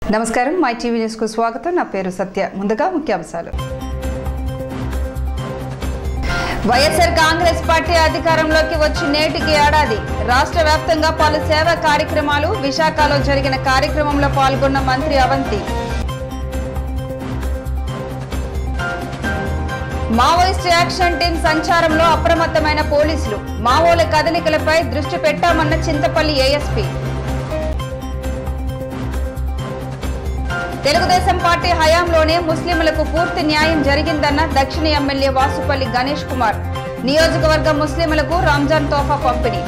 నమస్కారం my TV న్యూస్కు స్వాగతం నా పేరు సత్య ముందుగా ముఖ్యాంశాలు వైఎస్ఆర్ కాంగ్రెస్ పార్టీ అధికారంలోకి వచ్చి నేటికి ఏడాది రాష్ట్ర వ్యాప్తంగా పలు సేవా కార్యక్రమాలు విశాఖలో జరిగిన కార్యక్రమంలో పాల్గొన్న మంత్రి అవంతి మావోయిస్ట్ యాక్షన్ టీం సంచారంలో అప్రమత్తమైన పోలీసులు మావోల కదలికలపై దృష్టి పెట్టామన్న చింతపల్లి ఏఎస్పీ తెలుగుదేశం పార్టీ హయాంలోనే ముస్లింలకు పూర్తి న్యాయం జరిగిందన్న దక్షిణ ఎమ్మెల్యే వాసుపల్లి గణేష్ కుమార్ నియోజకవర్గ ముస్లింలకు రంజాన్ తోఫా పంపిణీ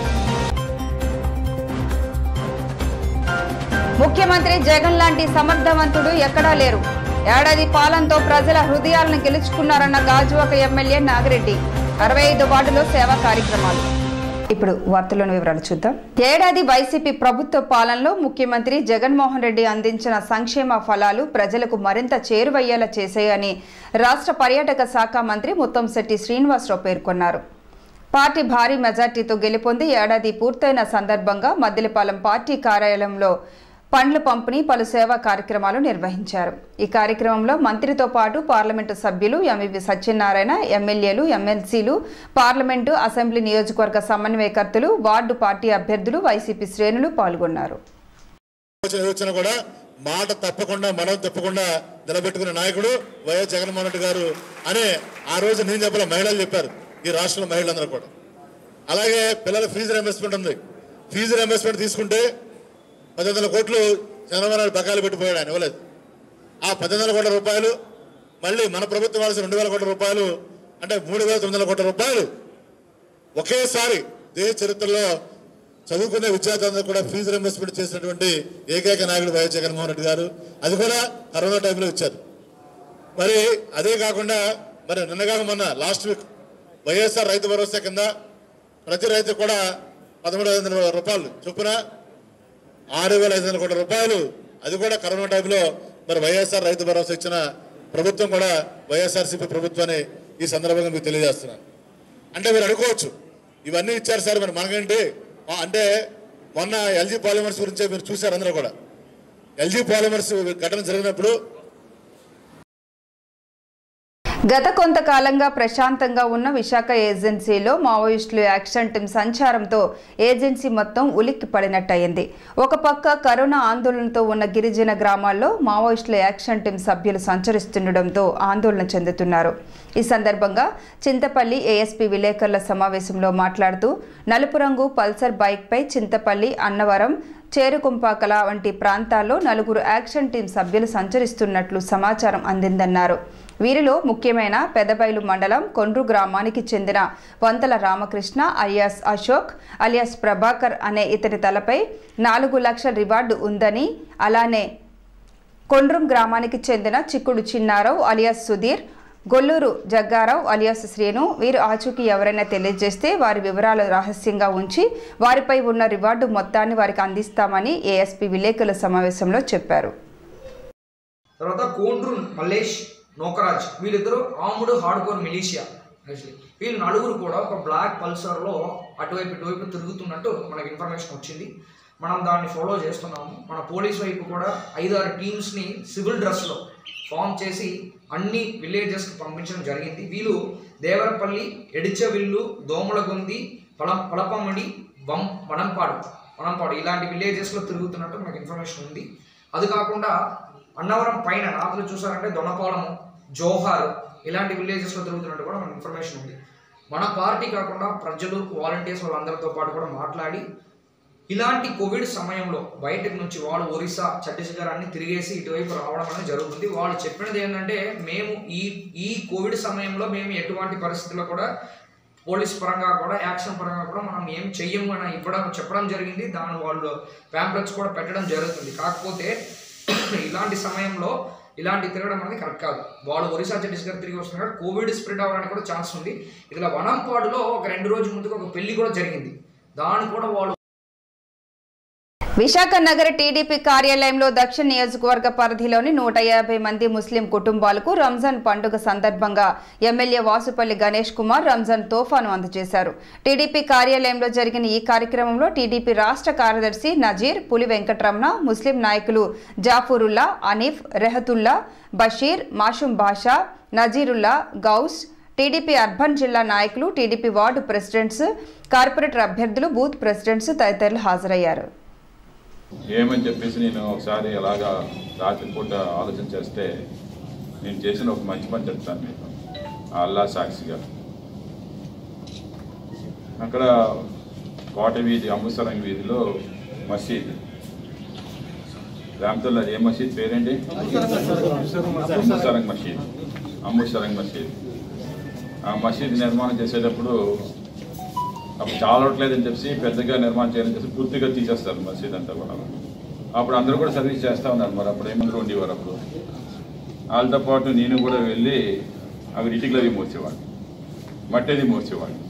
ముఖ్యమంత్రి జగన్ లాంటి సమర్థవంతుడు ఎక్కడా లేరు ఏడాది పాలనతో ప్రజల హృదయాలను గెలుచుకున్నారన్న గాజువాక ఎమ్మెల్యే నాగిరెడ్డి అరవై ఐదు వార్డులో సేవా కార్యక్రమాలు ఇప్పుడు వార్తల్లోని వివరాలు చూద్దాం ఏడాది వైసీపీ ప్రభుత్వ పాలనలో ముఖ్యమంత్రి జగన్మోహన్ రెడ్డి అందించిన సంక్షేమ ఫలాలు ప్రజలకు మరింత చేరువయ్యేలా చేశాయని రాష్ట్ర పర్యాటక శాఖ మంత్రి ముత్తంశెట్టి శ్రీనివాసరావు పేర్కొన్నారు పార్టీ భారీ మెజార్టీతో గెలుపొంది ఏడాది పూర్తయిన సందర్భంగా మద్దిలపాలెం పార్టీ కార్యాలయంలో పండ్ల పంపిణీ పలు సేవా కార్యక్రమాలు నిర్వహించారు ఈ కార్యక్రమంలో మంత్రితో పాటు పార్లమెంటు సభ్యులు ఎంవివి సత్యనారాయణ ఎమ్మెల్యేలు ఎమ్మెల్సీలు పార్లమెంటు అసెంబ్లీ నియోజకవర్గ సమన్వయకర్తలు వార్డు పార్టీ అభ్యర్థులు వైసీపీ శ్రేణులు పాల్గొన్నారు ఆలోచన వచ్చినా కూడా మాట తప్పకుండా మనం తప్పకుండా నిలబెట్టుకునే నాయకుడు వైఎస్ జగన్మోహన్ రెడ్డి గారు అనే ఆ రోజు నేను చెప్పలే మహిళలు చెప్పారు ఈ రాష్ట్రంలో మహిళలందరూ కూడా అలాగే పిల్లల ఫీజు రింబర్స్మెంట్ ఉంది ఫీజు రింబర్స్మెంట్ తీసుకుంటే పద్దెనిమిది వందల కోట్లు చంద్రబాబు నాయుడు బకాయిలు పెట్టిపోయాడు ఆయన ఇవ్వలేదు ఆ పద్దెనిమిది వందల కోట్ల రూపాయలు మళ్ళీ మన ప్రభుత్వం వాల్సిన రెండు వేల కోట్ల రూపాయలు అంటే మూడు వేల తొమ్మిది వందల కోట్ల రూపాయలు ఒకేసారి దేశ చరిత్రలో చదువుకునే విద్యార్థులందరూ కూడా ఫీజు రింబర్స్మెంట్ చేసినటువంటి ఏకైక నాయకుడు వైఎస్ జగన్మోహన్ రెడ్డి గారు అది కూడా కరోనా టైంలో ఇచ్చారు మరి అదే కాకుండా మరి నిన్నగాక మొన్న లాస్ట్ వీక్ వైఎస్ఆర్ రైతు భరోసా కింద ప్రతి రైతు కూడా పదమూడు వందల రూపాయలు చొప్పున ఆరు వేల ఐదు వందల కోట్ల రూపాయలు అది కూడా కరోనా టైంలో మరి వైఎస్ఆర్ రైతు భరోసా ఇచ్చిన ప్రభుత్వం కూడా వైఎస్ఆర్సీపీ ప్రభుత్వాన్ని ఈ సందర్భంగా మీకు తెలియజేస్తున్నాను అంటే మీరు అనుకోవచ్చు ఇవన్నీ ఇచ్చారు సార్ మరి మనకేంటి ఆ, అంటే మొన్న ఎల్జీ పాలిమర్స్ గురించే మీరు చూశారు అందరూ కూడా ఎల్జీ పాలిమర్స్ ఘటన జరిగినప్పుడు గత కొంతకాలంగా ప్రశాంతంగా ఉన్న విశాఖ ఏజెన్సీలో మావోయిస్టులు యాక్షన్ టీం సంచారంతో ఏజెన్సీ మొత్తం ఉలిక్కి పడినట్టయింది ఒక పక్క కరోనా ఆందోళనతో ఉన్న గిరిజన గ్రామాల్లో మావోయిస్టుల యాక్షన్ టీం సభ్యులు సంచరిస్తుండటంతో ఆందోళన చెందుతున్నారు ఈ సందర్భంగా చింతపల్లి ఏఎస్పీ విలేకరుల సమావేశంలో మాట్లాడుతూ నలుపు రంగు పల్సర్ బైక్పై చింతపల్లి అన్నవరం చేరుకుంపాకల వంటి ప్రాంతాల్లో నలుగురు యాక్షన్ టీం సభ్యులు సంచరిస్తున్నట్లు సమాచారం అందిందన్నారు వీరిలో ముఖ్యమైన పెదబైలు మండలం కొండ్రు గ్రామానికి చెందిన వంతల రామకృష్ణ అలియాస్ అశోక్ అలియాస్ ప్రభాకర్ అనే ఇతని తలపై నాలుగు లక్షల రివార్డు ఉందని అలానే కొండ్రం గ్రామానికి చెందిన చిక్కుడు చిన్నారావు అలియాస్ సుధీర్ గొల్లూరు జగ్గారావు అలియాస్ శ్రీను వీరు ఆచూకీ ఎవరైనా తెలియజేస్తే వారి వివరాలు రహస్యంగా ఉంచి వారిపై ఉన్న రివార్డు మొత్తాన్ని వారికి అందిస్తామని ఏఎస్పీ విలేకరుల సమావేశంలో చెప్పారు తర్వాత కోండ్రు మల్లేష్ నోకరాజ్ వీళ్ళిద్దరూ ఆముడు హార్డ్కోర్ మిలీషియా యాక్చువల్లీ వీళ్ళు నలుగురు కూడా ఒక బ్లాక్ పల్సర్లో అటువైపు ఇటువైపు తిరుగుతున్నట్టు మనకి ఇన్ఫర్మేషన్ వచ్చింది మనం దాన్ని ఫాలో చేస్తున్నాము మన పోలీస్ వైపు కూడా ఐదారు టీమ్స్ని సివిల్ డ్రెస్లో ఫామ్ చేసి అన్ని విలేజెస్కి పంపించడం జరిగింది వీళ్ళు దేవరపల్లి ఎడిచవిల్లు దోమలగొంది పలం పలపమడి వం వనంపాడు వనంపాడు ఇలాంటి విలేజెస్లో తిరుగుతున్నట్టు మనకు ఇన్ఫర్మేషన్ ఉంది అది కాకుండా అన్నవరం పైన నాతులు చూసారంటే దొనపాలము జోహార్ ఇలాంటి విలేజెస్లో తిరుగుతున్నట్టు కూడా మనకు ఇన్ఫర్మేషన్ ఉంది మన పార్టీ కాకుండా ప్రజలు వాలంటీర్స్ వాళ్ళందరితో పాటు కూడా మాట్లాడి ఇలాంటి కోవిడ్ సమయంలో బయటకు నుంచి వాళ్ళు ఒరిస్సా ఛత్తీస్గఢ్ అన్ని తిరిగేసి ఇటువైపు రావడం అనేది జరుగుతుంది వాళ్ళు చెప్పినది ఏంటంటే మేము ఈ ఈ కోవిడ్ సమయంలో మేము ఎటువంటి పరిస్థితుల్లో కూడా పోలీస్ పరంగా కూడా యాక్షన్ పరంగా కూడా మనం ఏం చెయ్యము అని ఇవ్వడం చెప్పడం జరిగింది దాని వాళ్ళు ప్యాంప్లెట్స్ కూడా పెట్టడం జరుగుతుంది కాకపోతే ఇలాంటి సమయంలో ఇలాంటి తిరగడం అనేది కరెక్ట్ కాదు వాళ్ళు ఒరిస్సా ఛత్తీస్గఢ్ తిరిగి వస్తున్నారు కోవిడ్ స్ప్రెడ్ అవ్వడానికి కూడా ఛాన్స్ ఉంది ఇట్లా వనంపాడులో ఒక రెండు రోజుల ముందుకు ఒక పెళ్లి కూడా జరిగింది దాన్ని కూడా వాళ్ళు విశాఖ నగర టీడీపీ కార్యాలయంలో దక్షిణ నియోజకవర్గ పరిధిలోని నూట యాభై మంది ముస్లిం కుటుంబాలకు రంజాన్ పండుగ సందర్భంగా ఎమ్మెల్యే వాసుపల్లి గణేష్ కుమార్ రంజాన్ తోఫాను అందజేశారు టీడీపీ కార్యాలయంలో జరిగిన ఈ కార్యక్రమంలో టీడీపీ రాష్ట్ర కార్యదర్శి నజీర్ పులి వెంకటరమణ ముస్లిం నాయకులు జాఫూరుల్లా అనీఫ్ రెహతుల్లా బషీర్ మాషూం బాషా నజీరుల్లా గౌస్ టీడీపీ అర్బన్ జిల్లా నాయకులు టీడీపీ వార్డు ప్రెసిడెంట్స్ కార్పొరేటర్ అభ్యర్థులు బూత్ ప్రెసిడెంట్స్ తదితరులు హాజరయ్యారు ఏమని చెప్పేసి నేను ఒకసారి అలాగా రాత్రిపూట ఆలోచన చేస్తే నేను చేసిన ఒక మంచి పని చెప్తాను మీకు ఆ అల్లా సాక్షిగా అక్కడ కోట వీధి అమృతసరం వీధిలో మసీద్ రామతుల్లా ఏ మసీద్ పేరేంటి అమృతసరం మసీద్ అమృతసరం మసీద్ ఆ మసీద్ నిర్మాణం చేసేటప్పుడు అప్పుడు చాలట్లేదని చెప్పి పెద్దగా నిర్మాణం చేయాలని చెప్పి పూర్తిగా తీసేస్తారు మసీద్ అంతా కూడా అప్పుడు అందరూ కూడా సర్వీస్ చేస్తూ ఉన్నారు మరి అప్పుడు ఏమందరూ ఉండేవారు అప్పుడు వాళ్ళతో పాటు నేను కూడా వెళ్ళి అవి ఇటుకలది మూర్చేవాడిని మట్టిది మూర్చేవాడిని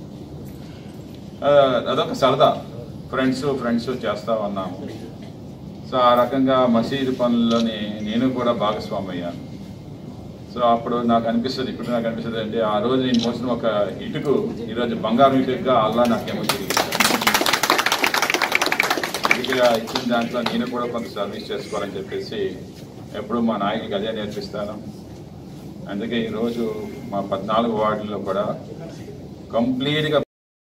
ఆ, అదొక సరదా ఫ్రెండ్స్ ఫ్రెండ్స్ చేస్తా ఉన్నాము సో ఆ రకంగా మసీదు పనుల్లోని నేను కూడా భాగస్వామి అయ్యాను సో అప్పుడు నాకు అనిపిస్తుంది ఇప్పుడు నాకు అనిపిస్తుంది అంటే ఆ రోజు నేను మోసిన ఒక ఇటుకు ఈరోజు బంగారం ఇటుకుగా అల్లా నాకేమో తిరిగి ఇటుకగా ఇచ్చిన దాంట్లో నేను కూడా కొంత సర్వీస్ చేసుకోవాలని చెప్పేసి ఎప్పుడు మా నాయకుడికి అదే నేర్పిస్తాను అందుకే ఈరోజు మా పద్నాలుగు వార్డుల్లో కూడా కంప్లీట్గా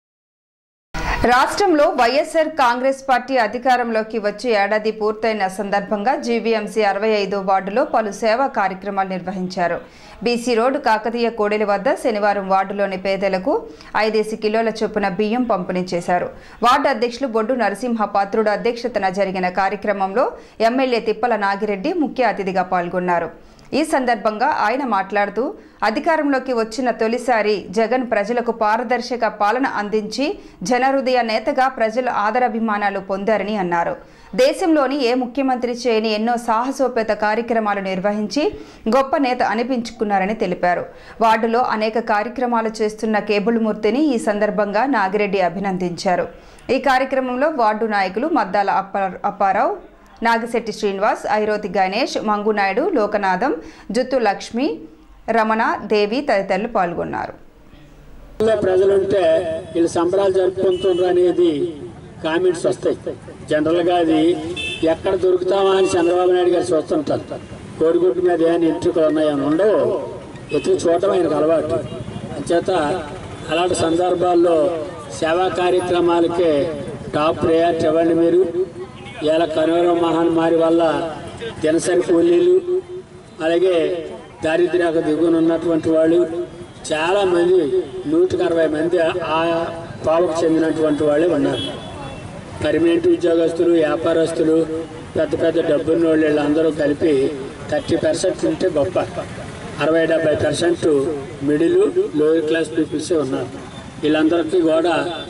రాష్ట్రంలో వైఎస్ఆర్ కాంగ్రెస్ పార్టీ అధికారంలోకి వచ్చి ఏడాది పూర్తయిన సందర్భంగా జీవీఎంసీ అరవై ఐదో వార్డులో పలు సేవా కార్యక్రమాలు నిర్వహించారు బీసీ రోడ్డు కాకతీయ కోడెల వద్ద శనివారం వార్డులోని పేదలకు ఐదేసి కిలోల చొప్పున బియ్యం పంపిణీ చేశారు వార్డు అధ్యక్షులు బొడ్డు నరసింహ పాత్రుడు అధ్యక్షతన జరిగిన కార్యక్రమంలో ఎమ్మెల్యే తిప్పల నాగిరెడ్డి ముఖ్య అతిథిగా పాల్గొన్నారు ఈ సందర్భంగా ఆయన మాట్లాడుతూ అధికారంలోకి వచ్చిన తొలిసారి జగన్ ప్రజలకు పారదర్శక పాలన అందించి జనహృదయ నేతగా ప్రజల ఆదరాభిమానాలు పొందారని అన్నారు దేశంలోని ఏ ముఖ్యమంత్రి చేయని ఎన్నో సాహసోపేత కార్యక్రమాలు నిర్వహించి గొప్ప నేత అనిపించుకున్నారని తెలిపారు వార్డులో అనేక కార్యక్రమాలు చేస్తున్న కేబుల్ మూర్తిని ఈ సందర్భంగా నాగిరెడ్డి అభినందించారు ఈ కార్యక్రమంలో వార్డు నాయకులు మద్దాల అప్ప అప్పారావు నాగిశెట్టి శ్రీనివాస్ ఐరోతి గణేష్ మంగునాయుడు లోకనాథం జుత్తు లక్ష్మి రమణ దేవి తదితరులు పాల్గొన్నారు ఊళ్ళో ప్రజలుంటే వీళ్ళు సంబరాలు జరుపుకుంటుండ్రు అనేది కామెంట్స్ వస్తాయి జనరల్గా అది ఎక్కడ దొరుకుతామా అని చంద్రబాబు నాయుడు గారు చూస్తుంటారు కోడిగుడ్డు మీద ఏమైనా ఇంట్రుకలు ఉన్నాయని ఉండవు ఎత్తుకు చూడటం ఆయనకు అలవాటు చేత అలాంటి సందర్భాల్లో సేవా కార్యక్రమాలకే టాప్ ప్రయారిటీ ఇవ్వండి మీరు ఇలా కరోనా మహమ్మారి వల్ల దినసరి కూలీలు అలాగే దారిద్ర్యాక దిగువన ఉన్నటువంటి వాళ్ళు చాలా మంది నూటికి అరవై మంది ఆ పాలకు చెందినటువంటి వాళ్ళే ఉన్నారు పర్మనెంట్ ఉద్యోగస్తులు వ్యాపారస్తులు పెద్ద పెద్ద డబ్బున్న వాళ్ళు వీళ్ళందరూ కలిపి థర్టీ పర్సెంట్ ఉంటే గొప్ప అరవై డెబ్బై పర్సెంట్ మిడిల్ లోయర్ క్లాస్ పీపుల్సే ఉన్నారు వీళ్ళందరికీ కూడా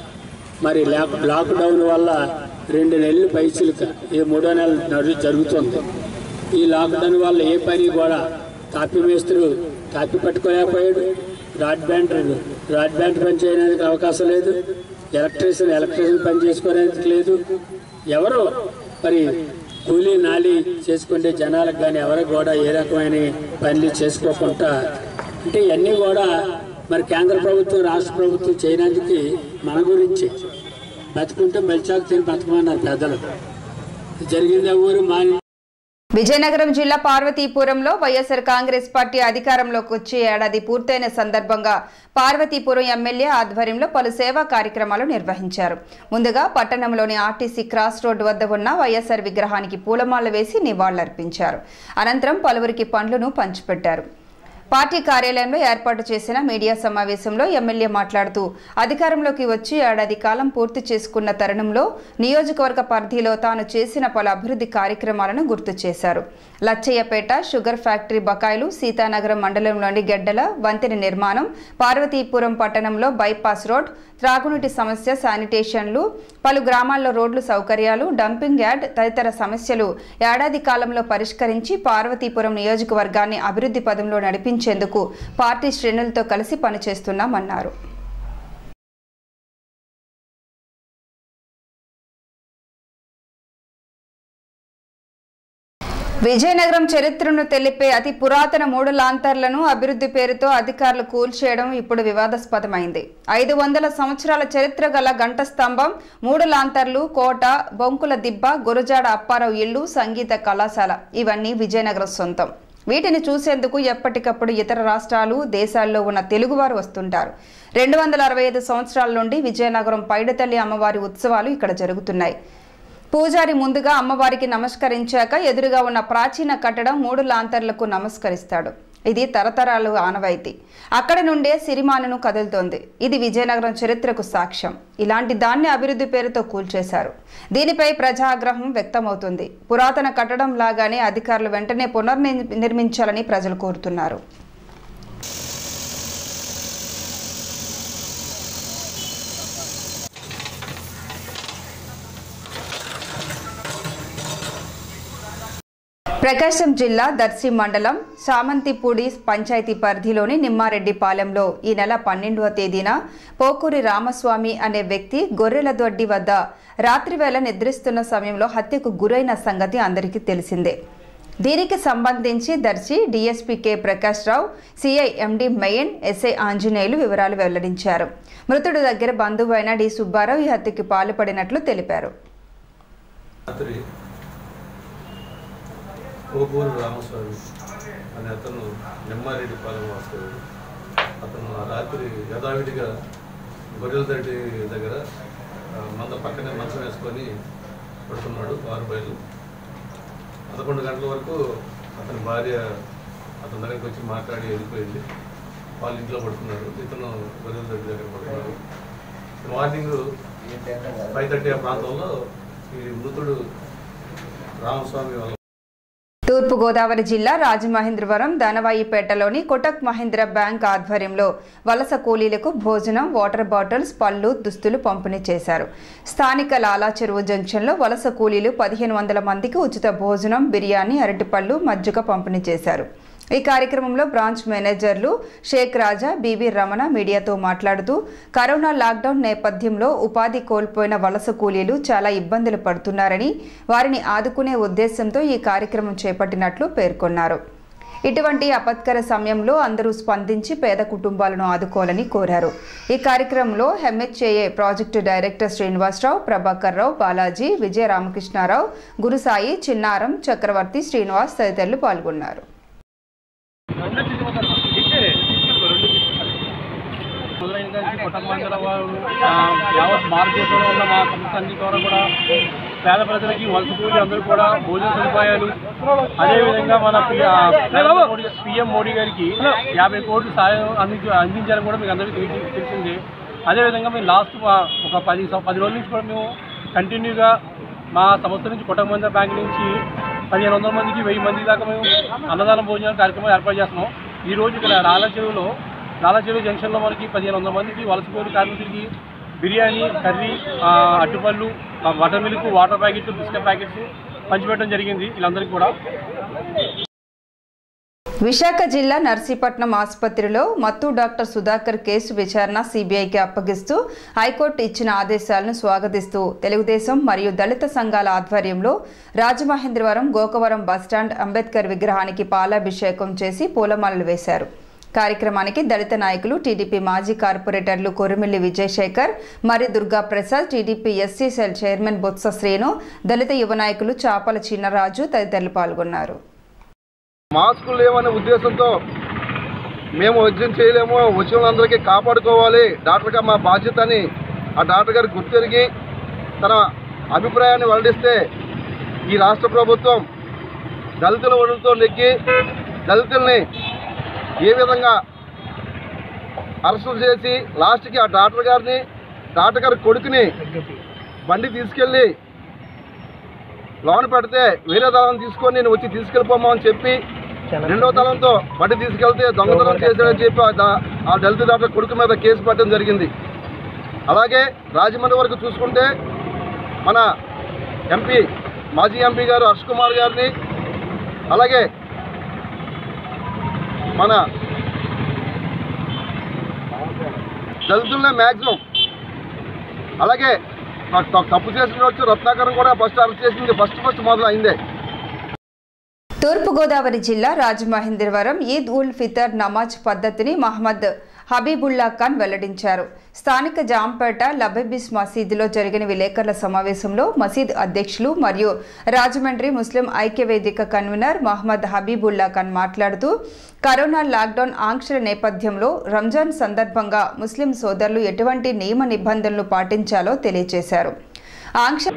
మరి లాక్ లాక్డౌన్ వల్ల రెండు నెలలు పైసలుక ఈ మూడో నెల నడు జరుగుతుంది ఈ లాక్డౌన్ వల్ల ఏ పని కూడా కాపీ మేస్త్రులు కాపీ పట్టుకోలేకపోయాడు రాడ్ బ్యాండ్ రాడ్ బ్యాండ్ పని చేయడానికి అవకాశం లేదు ఎలక్ట్రీషియన్ ఎలక్ట్రీషియన్ పని చేసుకోవడానికి లేదు ఎవరు మరి కూలీ నాలి చేసుకునే జనాలకు కానీ ఎవరికి కూడా ఏ రకమైన పనులు చేసుకోకుండా అంటే ఇవన్నీ కూడా మరి కేంద్ర ప్రభుత్వం రాష్ట్ర ప్రభుత్వం చేయడానికి మన గురించి బతుకుంటే మెల్చాకు తిని బతకమన్నారు పెద్దలు జరిగింది ఊరు మాని విజయనగరం జిల్లా పార్వతీపురంలో వైఎస్ఆర్ కాంగ్రెస్ పార్టీ అధికారంలోకి వచ్చి ఏడాది పూర్తయిన సందర్భంగా పార్వతీపురం ఎమ్మెల్యే ఆధ్వర్యంలో పలు సేవా కార్యక్రమాలు నిర్వహించారు ముందుగా పట్టణంలోని ఆర్టీసీ క్రాస్ రోడ్డు వద్ద ఉన్న వైఎస్ఆర్ విగ్రహానికి పూలమాల వేసి నివాళులర్పించారు అనంతరం పలువురికి పండ్లను పంచిపెట్టారు పార్టీ కార్యాలయంలో ఏర్పాటు చేసిన మీడియా సమావేశంలో ఎమ్మెల్యే మాట్లాడుతూ అధికారంలోకి వచ్చి ఏడాది కాలం పూర్తి చేసుకున్న తరుణంలో నియోజకవర్గ పరిధిలో తాను చేసిన పలు అభివృద్ధి కార్యక్రమాలను గుర్తు చేశారు లచ్చయ్యపేట షుగర్ ఫ్యాక్టరీ బకాయిలు సీతానగరం మండలంలోని గెడ్డల వంతెన నిర్మాణం పార్వతీపురం పట్టణంలో బైపాస్ రోడ్ త్రాగునీటి సమస్య శానిటేషన్లు పలు గ్రామాల్లో రోడ్లు సౌకర్యాలు డంపింగ్ యార్డ్ తదితర సమస్యలు ఏడాది కాలంలో పరిష్కరించి పార్వతీపురం నియోజకవర్గాన్ని అభివృద్ధి పదంలో నడిపించేందుకు పార్టీ శ్రేణులతో కలిసి పనిచేస్తున్నామన్నారు విజయనగరం చరిత్రను తెలిపే అతి పురాతన మూడు లాంతర్లను అభివృద్ధి పేరుతో అధికారులు కూల్చేయడం ఇప్పుడు వివాదాస్పదమైంది ఐదు వందల సంవత్సరాల చరిత్ర గల గంట స్తంభం మూడు లాంతర్లు కోట బొంకుల దిబ్బ గురజాడ అప్పారావు ఇల్లు సంగీత కళాశాల ఇవన్నీ విజయనగరం సొంతం వీటిని చూసేందుకు ఎప్పటికప్పుడు ఇతర రాష్ట్రాలు దేశాల్లో ఉన్న తెలుగువారు వస్తుంటారు రెండు వందల అరవై ఐదు సంవత్సరాల నుండి విజయనగరం పైడితల్లి అమ్మవారి ఉత్సవాలు ఇక్కడ జరుగుతున్నాయి పూజారి ముందుగా అమ్మవారికి నమస్కరించాక ఎదురుగా ఉన్న ప్రాచీన కట్టడం మూడు లాంతర్లకు నమస్కరిస్తాడు ఇది తరతరాలు ఆనవాయితీ అక్కడి నుండే సిరిమానను కదులుతోంది ఇది విజయనగరం చరిత్రకు సాక్ష్యం ఇలాంటి దాన్ని అభివృద్ధి పేరుతో కూల్చేశారు దీనిపై ప్రజాగ్రహం వ్యక్తమవుతుంది పురాతన కట్టడం లాగానే అధికారులు వెంటనే పునర్నిర్మించాలని ప్రజలు కోరుతున్నారు ప్రకాశం జిల్లా దర్శి మండలం సామంతిపూడి పంచాయతీ పరిధిలోని నిమ్మారెడ్డిపాలెంలో ఈ నెల పన్నెండవ తేదీన పోకూరి రామస్వామి అనే వ్యక్తి గొర్రెల దొడ్డి వద్ద రాత్రివేళ నిద్రిస్తున్న సమయంలో హత్యకు గురైన సంగతి అందరికీ తెలిసిందే దీనికి సంబంధించి Darsi DSP K Prakash Rao CI ఎండి మెయిన్ ఎస్ఐ ఆంజనేయులు వివరాలు వెల్లడించారు మృతుడి దగ్గర బంధువైన డి సుబ్బారావు ఈ హత్యకి పాల్పడినట్లు తెలిపారు రాత్రి కోపూరు రామస్వామి అనే అతను నిమ్మారెడ్డి పాలెం వాస్తవుడు అతను ఆ రాత్రి యథావిధిగా గొర్రెల దడ్డి దగ్గర ఆ, మంద పక్కనే మంచం వేసుకొని పడుతున్నాడు వారు బయలు పదకొండు గంటల వరకు అతని భార్య అతని దగ్గరికి వచ్చి మాట్లాడి వెళ్ళిపోయింది వాళ్ళు ఇంట్లో పడుకున్నారు ఇతను గొర్రెల దడ్డి దగ్గర పడుకున్నారు మార్నింగ్ ఫైవ్ థర్టీ ఆ ప్రాంతంలో ఈ మృతుడు రామస్వామి వాళ్ళ తూర్పుగోదావరి జిల్లా రాజమహేంద్రవరం దానవాయిపేటలోని కొటక్ మహేంద్ర బ్యాంక్ ఆధ్వర్యంలో వలస కూలీలకు భోజనం వాటర్ బాటిల్స్ పళ్ళు దుస్తులు పంపిణీ చేశారు స్థానిక లాలా చెరువు జంక్షన్లో వలస కూలీలు పదిహేను వందల మందికి ఉచిత భోజనం బిర్యానీ అరటిపళ్ళు మజ్జిగ పంపిణీ చేశారు ఈ కార్యక్రమంలో బ్రాంచ్ మేనేజర్లు షేక్ రాజా బీవీ రమణ మీడియాతో మాట్లాడుతూ కరోనా లాక్డౌన్ నేపథ్యంలో ఉపాధి కోల్పోయిన వలస కూలీలు చాలా ఇబ్బందులు పడుతున్నారని వారిని ఆదుకునే ఉద్దేశంతో ఈ కార్యక్రమం చేపట్టినట్లు పేర్కొన్నారు ఇటువంటి అపత్కర సమయంలో అందరూ స్పందించి పేద కుటుంబాలను ఆదుకోవాలని కోరారు ఈ కార్యక్రమంలో హెమ్హెచ్ఏఏ ప్రాజెక్టు డైరెక్టర్ శ్రీనివాసరావు ప్రభాకర్ రావు బాలాజీ విజయ రామకృష్ణారావు గురుసాయి చిన్నారం చక్రవర్తి శ్రీనివాస్ తదితరులు పాల్గొన్నారు మొదలైన కలిసి కుటుంబాంతర వారు ఆ, యావత్ భారతదేశంలో ఉన్న మా సంస్థ అన్ని ద్వారా కూడా పేద ప్రజలకి వలస కూలి అందరూ కూడా భోజన సదుపాయాలు అదేవిధంగా మన పిఎం మోడీ గారికి యాభై కోట్లు సాయం అందించ అందించాలని కూడా మీకు అందరికీ తెలిసి- తెలిసిందే అదేవిధంగా మేము లాస్ట్ ఒక పది సం- పది రోజుల నుంచి కూడా మేము కంటిన్యూగా మా సంస్థ నుంచి కుటుంబంత బ్యాంక్ నుంచి పదిహేను వందల మందికి వెయ్యి మంది దాకా మేము అన్నదాన భోజనాల కార్యక్రమం ఏర్పాటు చేస్తున్నాం ఈ రోజు ఇక్కడ రాళ్ళ చెరువులో రాళ్ళ చెరువు జంక్షన్లో మనకి పదిహేను వందల మందికి వలస కూలి కార్మికులకి బిర్యానీ కర్రీ ఆ, అట్టుపళ్ళు ఆ, బటర్ మిల్క్ వాటర్ ప్యాకెట్లు బిస్కెట్ ప్యాకెట్స్ పంచిపెట్టడం జరిగింది వీళ్ళందరికీ కూడా విశాఖ జిల్లా నర్సీపట్నం ఆసుపత్రిలో మత్తు డాక్టర్ సుధాకర్ కేసు విచారణ సిబిఐకి అప్పగిస్తూ హైకోర్టు ఇచ్చిన ఆదేశాలను స్వాగతిస్తూ తెలుగుదేశం మరియు దళిత సంఘాల ఆధ్వర్యంలో రాజమహేంద్రవరం గోకవరం బస్టాండ్ అంబేద్కర్ విగ్రహానికి పాలాభిషేకం చేసి పూలమాలలు వేశారు కార్యక్రమానికి దళిత నాయకులు టీడీపీ మాజీ కార్పొరేటర్లు కొరిమిల్లి విజయశేఖర్ మరి Durga Prasad TDP SC cell chairman Botsa Srinu దళిత యువ నాయకులు చాపల చిన్నరాజు తదితరులు పాల్గొన్నారు మాస్కులు లేవనే ఉద్దేశంతో మేము వైద్యం చేయలేము వచ్చిన వాళ్ళందరికీ కాపాడుకోవాలి డాక్టర్గా మా బాధ్యత అని ఆ డాక్టర్ గారు గుర్తెరిగి తన అభిప్రాయాన్ని వెల్లడిస్తే ఈ రాష్ట్ర ప్రభుత్వం దళితుల ఒడులతో నెక్కి దళితుల్ని ఏ విధంగా అరెస్టులు చేసి లాస్ట్కి ఆ డాక్టర్ గారిని డాక్టర్ గారి కొడుకుని బండి తీసుకెళ్ళి లోన్ పెడితే వేరే దళం తీసుకొని నేను వచ్చి తీసుకెళ్ళిపోమని చెప్పి రెండో తలంతో బండి తీసుకెళ్తే దొంగతనం చేశాడని చెప్పి ఆ ద- ఆ దళిత డాక్టర్ కొడుకు మీద కేసు పెట్టడం జరిగింది అలాగే రాజమండ్రి వరకు చూసుకుంటే మన ఎంపీ మాజీ ఎంపీ గారు హర్ష్ కుమార్ గారిని అలాగే మన దళితులనే మ్యాక్సిమం అలాగే నాకు త- తప్పు చేసిన వచ్చి రత్నాకరం కూడా ఫస్ట్ అరెస్ట్ చేసింది ఫస్ట్ ఫస్ట్ మొదలు అయిందే తూర్పుగోదావరి జిల్లా రాజమహేంద్రవరం ఈద్ ఉల్ ఫితర్ నమాజ్ పద్ధతిని మహమ్మద్ హబీబుల్లా ఖాన్ వెల్లడించారు స్థానిక జాంపేట లబెబిస్ మసీదులో జరిగిన విలేకరుల సమావేశంలో మసీద్ అధ్యక్షులు మరియు రాజమండ్రి ముస్లిం ఐక్యవేదిక కన్వీనర్ మహమ్మద్ హబీబుల్లా ఖాన్ మాట్లాడుతూ కరోనా లాక్డౌన్ ఆంక్షల నేపథ్యంలో రంజాన్ సందర్భంగా ముస్లిం సోదరులు ఎటువంటి నియమ నిబంధనలు పాటించాలో తెలియజేశారు ఆంక్ష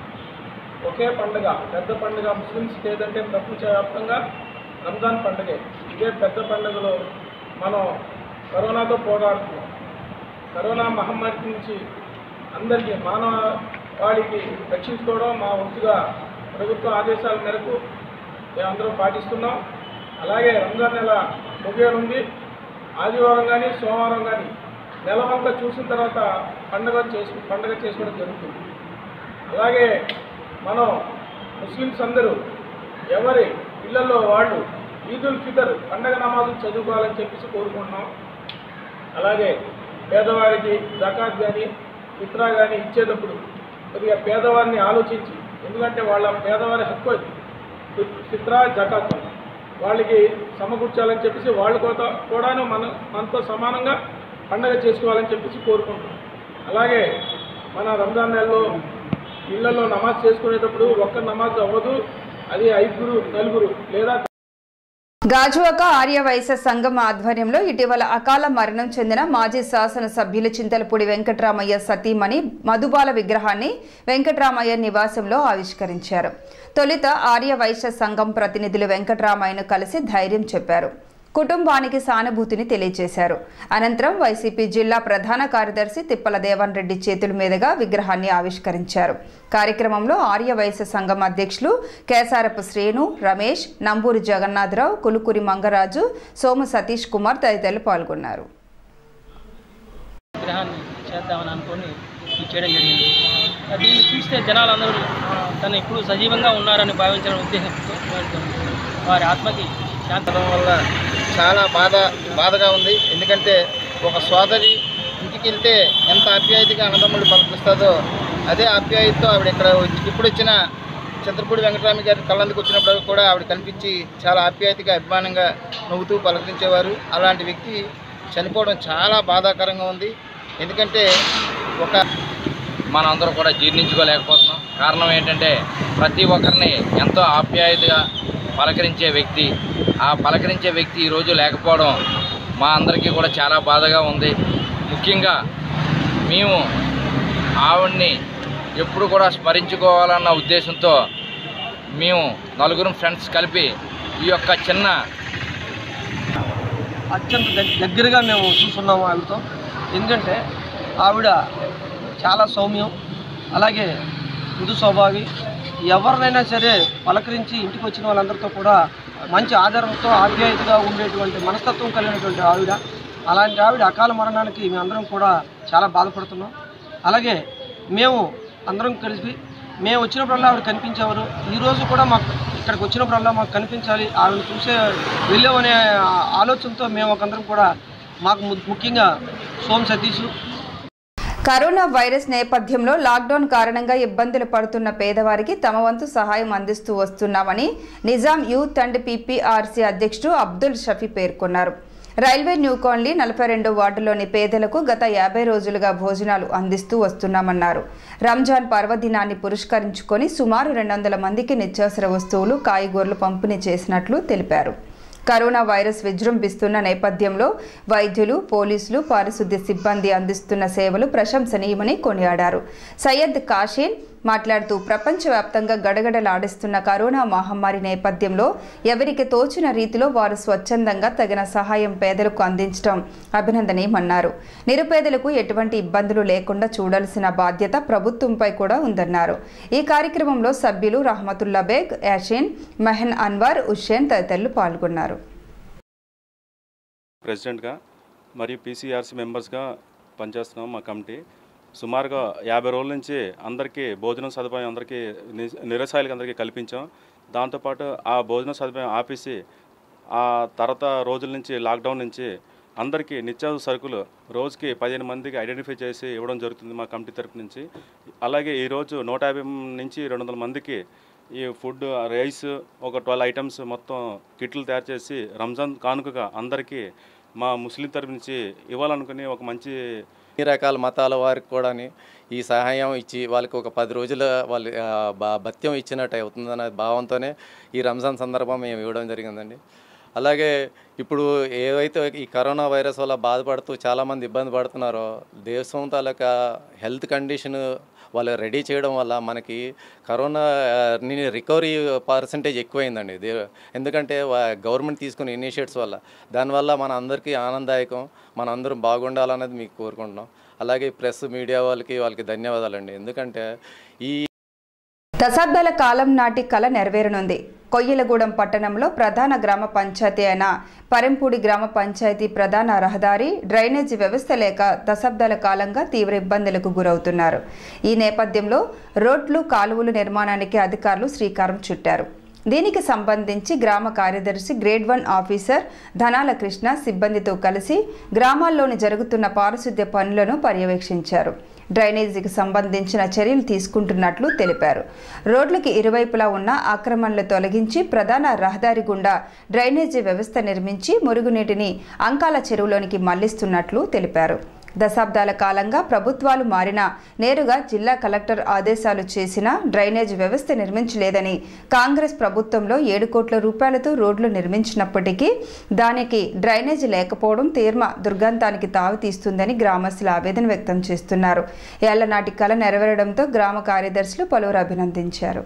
ఒకే పండుగ పెద్ద పండుగ ముస్లిమ్స్కి ఏదంటే ప్రపంచవ్యాప్తంగా రంజాన్ పండుగే ఇదే పెద్ద పండుగలో మనం కరోనాతో పోరాడుతున్నాం కరోనా మహమ్మారి నుంచి అందరికీ మానవ వాడికి రక్షించుకోవడం మా వంతుగా ప్రభుత్వ ఆదేశాల మేరకు మేమందరం పాటిస్తున్నాం అలాగే రంజాన్ నెల ముగియనుంది ఆదివారం కానీ సోమవారం కానీ నెలవంక చూసిన తర్వాత పండుగ చేసు పండుగ చేసుకోవడం జరుగుతుంది అలాగే మనం ముస్లిమ్స్ అందరూ ఎవరి ఇళ్లలో వాళ్ళు ఈదుల్ ఫితర్ పండగ నమాజులు చదువుకోవాలని చెప్పేసి కోరుకుంటున్నాం అలాగే పేదవారికి జకాత్ కానీ ఫిత్రా కానీ ఇచ్చేటప్పుడు కొద్దిగా పేదవారిని ఆలోచించి ఎందుకంటే వాళ్ళ పేదవారి హక్కు అది ఫిత్- ఫిత్రా జకాత్ అని. వాళ్ళకి సమకూర్చాలని చెప్పేసి వాళ్ళు కూడా కూడాను మన మనతో సమానంగా పండగ చేసుకోవాలని చెప్పేసి కోరుకుంటున్నాం అలాగే మన రంజాన్ నెలలో ఇళ్లలో నమాజ్ చేసుకునేటప్పుడు ఒక్క నమాజ్ అవ్వదు అది ఐదుగురు నలుగురు లేదా గాజువాక ఆర్య వైశ్య సంఘం ఆధ్వర్యంలో ఇటీవల అకాల మరణం చెందిన మాజీ శాసన సభ్యులు చింతలపూడి వెంకట్రామయ్య సతీమణి మధుబాల విగ్రహాన్ని వెంకట్రామయ్య నివాసంలో ఆవిష్కరించారు తొలుత ఆర్య వైశ్య సంఘం ప్రతినిధులు వెంకట్రామయ్యను కలిసి ధైర్యం చెప్పారు కుటుంబానికి సానుభూతిని తెలియజేశారు అనంతరం వైసీపీ జిల్లా ప్రధాన కార్యదర్శి తిప్పల దేవన్ రెడ్డి చేతుల మీదుగా విగ్రహాన్ని ఆవిష్కరించారు కార్యక్రమంలో ఆర్య వైశ్య సంఘం అధ్యక్షులు కేసారపు శ్రేణు రమేష్ నంబూరి జగన్నాథరావు కులుకురి మంగరాజు సోము సతీష్ కుమార్ తదితరులు పాల్గొన్నారు విగ్రహాన్ని చేద్దామని అనుకొని ఇది చేయడం జరిగింది దీన్ని చూస్తే జనాలందరూ ఆ, తను ఇప్పుడు సజీవంగా ఉన్నారని భావించడం ఉద్దేశంతో వారి- వారి ఆత్మకి శాంతి వల్ల చాలా బాధ బాధగా ఉంది ఎందుకంటే ఒక సోదరి ఇంటికి వెళ్తే ఎంత ఆప్యాయతగా అన్నదమ్ముడు పలకరిస్తుందో అదే ఆప్యాయతతో ఆవిడ ఇక్కడ వచ్చి- ఇప్పుడు వచ్చిన చంద్రపూడి వెంకటరామి గారి కళ్ళందుకు వచ్చినప్పుడు కూడా ఆవిడ కనిపించి చాలా ఆప్యాయతగా అభిమానంగా నవ్వుతూ పలకరించేవారు అలాంటి వ్యక్తి చనిపోవడం చాలా బాధాకరంగా ఉంది ఎందుకంటే ఒక మనందరం కూడా జీర్ణించుకోలేకపోతున్నాం కారణం ఏంటంటే ప్రతి ఒక్కరిని ఎంతో ఆప్యాయతగా పలకరించే వ్యక్తి ఆ పలకరించే వ్యక్తి ఈరోజు లేకపోవడం మా అందరికీ కూడా చాలా బాధగా ఉంది ముఖ్యంగా మేము ఆవిడ్ని ఎప్పుడు కూడా స్మరించుకోవాలన్న ఉద్దేశంతో మేము నలుగురు ఫ్రెండ్స్ కలిపి ఈ యొక్క చిన్న అత్యంత దగ్- దగ్గరగా మేము చూస్తున్నాము ఆవిడతో ఎందుకంటే ఆవిడ చాలా సౌమ్యం అలాగే మృదు స్వభావి ఎవరినైనా సరే పలకరించి ఇంటికి వచ్చిన వాళ్ళందరితో కూడా మంచి ఆదరణతో ఆప్యాయతగా ఉండేటువంటి మనస్తత్వం కలిగినటువంటి ఆవిడ అలాంటి ఆవిడ అకాల మరణానికి మేమందరం కూడా చాలా బాధపడుతున్నాం అలాగే మేము అందరం కలిసి మేము వచ్చినప్పుడల్లా ఆవిడ కనిపించేవారు ఈరోజు కూడా మాకు ఇక్కడికి వచ్చినప్పుడల్లా మాకు కనిపించాలి ఆవిడ చూసే వెళ్ళామనే ఆలోచనతో మేము ఒకందరం కూడా మాకు ము- ముఖ్యంగా సోమ్ సతీష్ కరోనా వైరస్ నేపథ్యంలో లాక్డౌన్ కారణంగా ఇబ్బందులు పడుతున్న పేదవారికి తమ వంతు సహాయం అందిస్తూ వస్తున్నామని నిజాం యూత్ అండ్ పీపీఆర్సీ అధ్యక్షుడు అబ్దుల్ షఫీ పేర్కొన్నారు రైల్వే న్యూ కాలనీ నలభై రెండు వార్డులోని పేదలకు గత యాభై రోజులుగా భోజనాలు అందిస్తూ వస్తున్నామన్నారు రంజాన్ పర్వదినాన్ని పురస్కరించుకొని సుమారు రెండు వందల మందికి నిత్యావసర వస్తువులు కాయగూరలు పంపిణీ చేసినట్లు తెలిపారు కరోనా వైరస్ విజృంభిస్తున్న నేపథ్యంలో వైద్యులు పోలీసులు పారిశుద్ధ్య సిబ్బంది అందిస్తున్న సేవలు ప్రశంసనీయమని కొనియాడారు సయ్యద్ కాషీన్ మాట్లాడుతూ ప్రపంచవ్యాప్తంగా గడగడలాడిస్తున్న కరోనా మహమ్మారి నేపథ్యంలో ఎవరికి తోచిన రీతిలో వారు స్వచ్ఛందంగా తగిన సహాయం పేదలకు అందించడం అభినందనీయమన్నారు నిరుపేదలకు ఎటువంటి ఇబ్బందులు లేకుండా చూడాల్సిన బాధ్యత ప్రభుత్వంపై కూడా ఉందన్నారు ఈ కార్యక్రమంలో సభ్యులు రహమతుల్లా బేగ్ యాషిన్ మెహన్ అన్వర్ హుస్సేన్ తదితరులు పాల్గొన్నారు ప్రెసిడెంట్గా మరియు పీసీఆర్సీ మెంబర్స్గా పనిచేస్తున్నాం మా కమిటీ సుమారుగా యాభై రోజుల నుంచి అందరికీ భోజనం సదుపాయం అందరికీ ని- నిరసాయిలకు అందరికీ కల్పించాం దాంతోపాటు ఆ భోజన సదుపాయం ఆపేసి ఆ తర్వాత రోజుల నుంచి లాక్డౌన్ నుంచి అందరికీ నిత్యావసర సరుకులు రోజుకి పదిహేను మందికి ఐడెంటిఫై చేసి ఇవ్వడం జరుగుతుంది మా కమిటీ తరపు నుంచి అలాగే ఈరోజు నూట యాభై నుంచి రెండు వందల మందికి ఈ ఫుడ్ రైస్ ఒక ట్వెల్వ్ ఐటమ్స్ మొత్తం కిట్లు తయారు చేసి రంజాన్ కానుకగా అందరికీ మా ముస్లిం తరపు నుంచి ఇవ్వాలనుకుని ఒక మంచి అన్ని రకాల మతాల వారికి కూడా ఈ సహాయం ఇచ్చి వాళ్ళకి ఒక పది రోజుల వాళ్ళు ఆ, బ- భత్యం ఇచ్చినట్టు అవుతుందన్న భావంతోనే ఈ రంజాన్ సందర్భం మేము ఇవ్వడం జరిగిందండి అలాగే ఇప్పుడు ఏవైతే ఈ కరోనా వైరస్ వల్ల బాధపడుతూ చాలామంది ఇబ్బంది పడుతున్నారో దేశం తాలూకా హెల్త్ కండిషన్ వాళ్ళు రెడీ చేయడం వల్ల మనకి కరోనా రికవరీ పర్సంటేజ్ ఎక్కువైందండి దే ఎందుకంటే గవర్నమెంట్ తీసుకున్న ఇనిషియేటివ్స్ వల్ల దానివల్ల మన అందరికీ ఆనందదాయకం మన అందరం బాగుండాలన్నది మీకు కోరుకుంటున్నాం అలాగే ప్రెస్ మీడియా వాళ్ళకి వాళ్ళకి ధన్యవాదాలండి ఎందుకంటే ఈ దశాబ్దాల కాలం నాటి కళ నెరవేరనుంది కొయ్యలగూడెం పట్టణంలో ప్రధాన గ్రామ పంచాయతీ అయిన పరెంపూడి గ్రామ పంచాయతీ ప్రధాన రహదారి డ్రైనేజీ వ్యవస్థ లేక దశాబ్దాల కాలంగా తీవ్ర ఇబ్బందులకు గురవుతున్నారు ఈ నేపథ్యంలో రోడ్లు కాలువలు నిర్మాణానికి అధికారులు శ్రీకారం చుట్టారు దీనికి సంబంధించి గ్రామ కార్యదర్శి grade one officer Dhanala Krishna సిబ్బందితో కలిసి గ్రామాల్లోని జరుగుతున్న పారిశుద్ధ్య పనులను పర్యవేక్షించారు డ్రైనేజీకి సంబంధించిన చర్యలు తీసుకుంటున్నట్లు తెలిపారు రోడ్లకి ఇరువైపులా ఉన్న ఆక్రమణలు తొలగించి ప్రధాన రహదారి గుండా డ్రైనేజీ వ్యవస్థ నిర్మించి మురుగునీటిని అంకాల చెరువులోనికి మళ్లిస్తున్నట్లు తెలిపారు దశాబ్దాల కాలంగా ప్రభుత్వాలు మారినా నేరుగా జిల్లా కలెక్టర్ ఆదేశాలు చేసినా డ్రైనేజ్ వ్యవస్థ నిర్మించలేదని కాంగ్రెస్ ప్రభుత్వంలో ఏడు కోట్ల రూపాయలతో రోడ్లు నిర్మించినప్పటికీ దానికి డ్రైనేజ్ లేకపోవడం తీర్మ దుర్గంధానికి తావితీస్తుందని గ్రామస్తులు ఆవేదన వ్యక్తం చేస్తున్నారు ఏళ్లనాటి కళ నెరవేరడంతో గ్రామ కార్యదర్శులు పలువురు అభినందించారు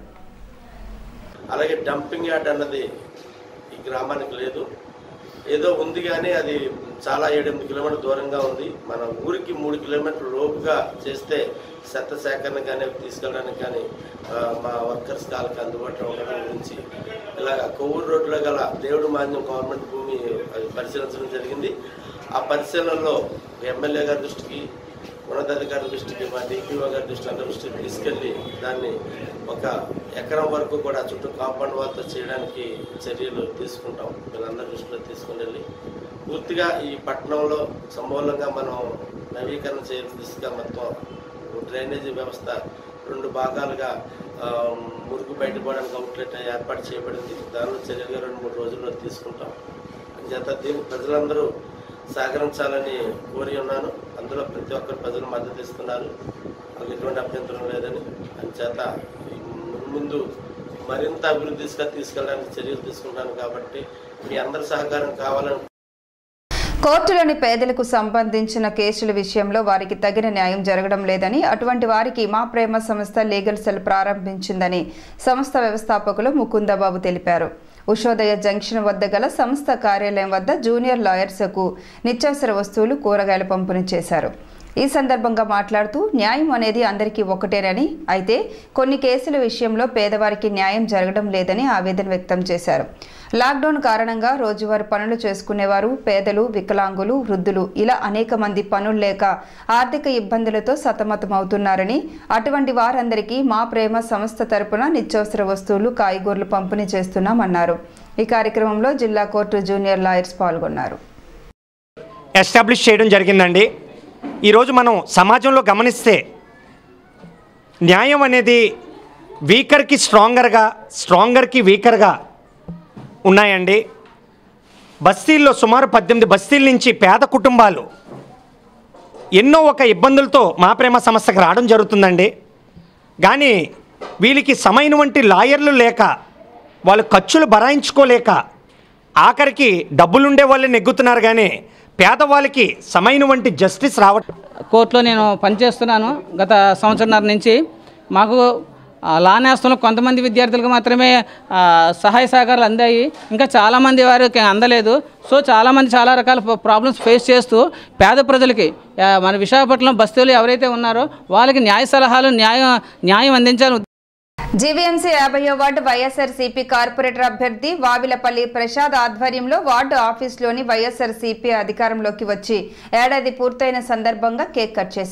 అలాగే డంపింగ్ యార్డ్ అన్నది ఈ గ్రామానికి లేదు ఏదో ఉంది కానీ అది చాలా ఏడెనిమిది కిలోమీటర్ల దూరంగా ఉంది మన ఊరికి మూడు కిలోమీటర్ల లోపుగా చేస్తే చెత్త సేకరణ కానీ తీసుకెళ్ళడానికి కానీ ఆ, మా వర్కర్స్ వాళ్ళకి అందుబాటులో ఉండడం గురించి ఇలాగ కొవ్వూరు రోడ్లో గల దేవుడు మాన్యం గవర్నమెంట్ భూమి అది పరిశీలించడం జరిగింది ఆ పరిశీలనలో ఎమ్మెల్యే గారి దృష్టికి ఉన్నతాధికారుల దృష్టికి మా డిపిఓ గారి దృష్టి అందరి దృష్టికి తీసుకెళ్లి దాన్ని ఒక ఎకరం వరకు కూడా చుట్టూ కాంపౌండ్ వాళ్ళతో చేయడానికి చర్యలు తీసుకుంటాం వీళ్ళందరి దృష్టిలో తీసుకుని వెళ్ళి పూర్తిగా ఈ పట్టణంలో సమూలంగా మనం నవీకరణ చేయడం దిశగా మొత్తం డ్రైనేజీ వ్యవస్థ రెండు భాగాలుగా ఆ, మురుగు బయటపడడానికి అవుట్లెట్ ఏర్పాటు చేయబడింది దానిలో చర్యలుగా రెండు మూడు రోజుల్లో తీసుకుంటాం చేత దీనికి ప్రజలందరూ సహకరించాలని కోరి ఉన్నాను అందులో ప్రతి ఒక్కరు ప్రజలు మద్దతు ఇస్తున్నారు వాళ్ళకి ఎటువంటి అభ్యంతరం లేదని అంచేత ఈ ముందు మరింత అభివృద్ధి దిశగా తీసుకెళ్ళడానికి చర్యలు తీసుకుంటాను కాబట్టి మీ అందరి సహకారం కావాలని కోర్టులోని పేదలకు సంబంధించిన కేసుల విషయంలో వారికి తగిన న్యాయం జరగడం లేదని అటువంటి వారికి మా ప్రేమ సంస్థ లీగల్ సెల్ ప్రారంభించిందని సంస్థ వ్యవస్థాపకులు ముకుందబాబు తెలిపారు ఉషోదయ జంక్షన్ వద్ద గల సంస్థ కార్యాలయం వద్ద జూనియర్ లాయర్స్కు నిత్యావసర వస్తువులు కూరగాయలు పంపిణీ చేశారు ఈ సందర్భంగా మాట్లాడుతూ న్యాయం అనేది అందరికీ ఒకటేనని అయితే కొన్ని కేసుల విషయంలో పేదవారికి న్యాయం జరగడం లేదని ఆవేదన వ్యక్తం చేశారు లాక్డౌన్ కారణంగా రోజువారీ పనులు చేసుకునేవారు పేదలు వికలాంగులు వృద్ధులు ఇలా అనేక మంది పనులు లేక ఆర్థిక ఇబ్బందులతో సతమతమవుతున్నారని అటువంటి వారందరికీ మా ప్రేమ సంస్థ తరపున నిత్యావసర వస్తువులు కాయగూరలు పంపిణీ చేస్తున్నామన్నారు ఈ కార్యక్రమంలో జిల్లా కోర్టు జూనియర్ లాయర్స్ పాల్గొన్నారు ఎస్టాబ్లిష్ చేయడం జరిగిందండి ఈరోజు మనం సమాజంలో గమనిస్తే న్యాయం అనేది వీకర్కి స్ట్రాంగర్గా స్ట్రాంగర్కి వీకర్గా ఉన్నాయండి బస్తీల్లో సుమారు పద్దెనిమిది బస్తీల నుంచి పేద కుటుంబాలు ఎన్నో ఒక ఇబ్బందులతో మా ప్రేమ సంస్థకు రావడం జరుగుతుందండి కానీ వీళ్ళకి సమైన వంటి లాయర్లు లేక వాళ్ళు ఖర్చులు భరాయించుకోలేక ఆఖరికి డబ్బులుండే వాళ్ళే నెగ్గుతున్నారు కానీ పేదవాళ్ళకి సమైన వంటి జస్టిస్ రావడం కోర్టులో నేను పనిచేస్తున్నాను గత సంవత్సరంన్నర నుంచి మాకు ఆ, లా నేస్తంలో కొంతమంది విద్యార్థులకు మాత్రమే ఆ, సహాయ సహకారాలు అందాయి ఇంకా చాలామంది వారికి అందలేదు సో చాలామంది చాలా రకాల ప్రాబ్లమ్స్ ఫేస్ చేస్తూ పేద ప్రజలకి ఆ, మన విశాఖపట్నం బస్తీలు ఎవరైతే ఉన్నారో వాళ్ళకి న్యాయ సలహాలు న్యాయం న్యాయం అందించాలని జీవీఎంసీ యాభైయో వార్డు వైఎస్ఆర్సీపీ కార్పొరేటర్ అభ్యర్థి వావిలపల్లి ప్రసాద్ ఆధ్వర్యంలో వార్డు ఆఫీసులోని వైఎస్ఆర్సీపీ అధికారంలోకి వచ్చి ఏడాది పూర్తయిన సందర్భంగా కేక్ కట్ చేశారు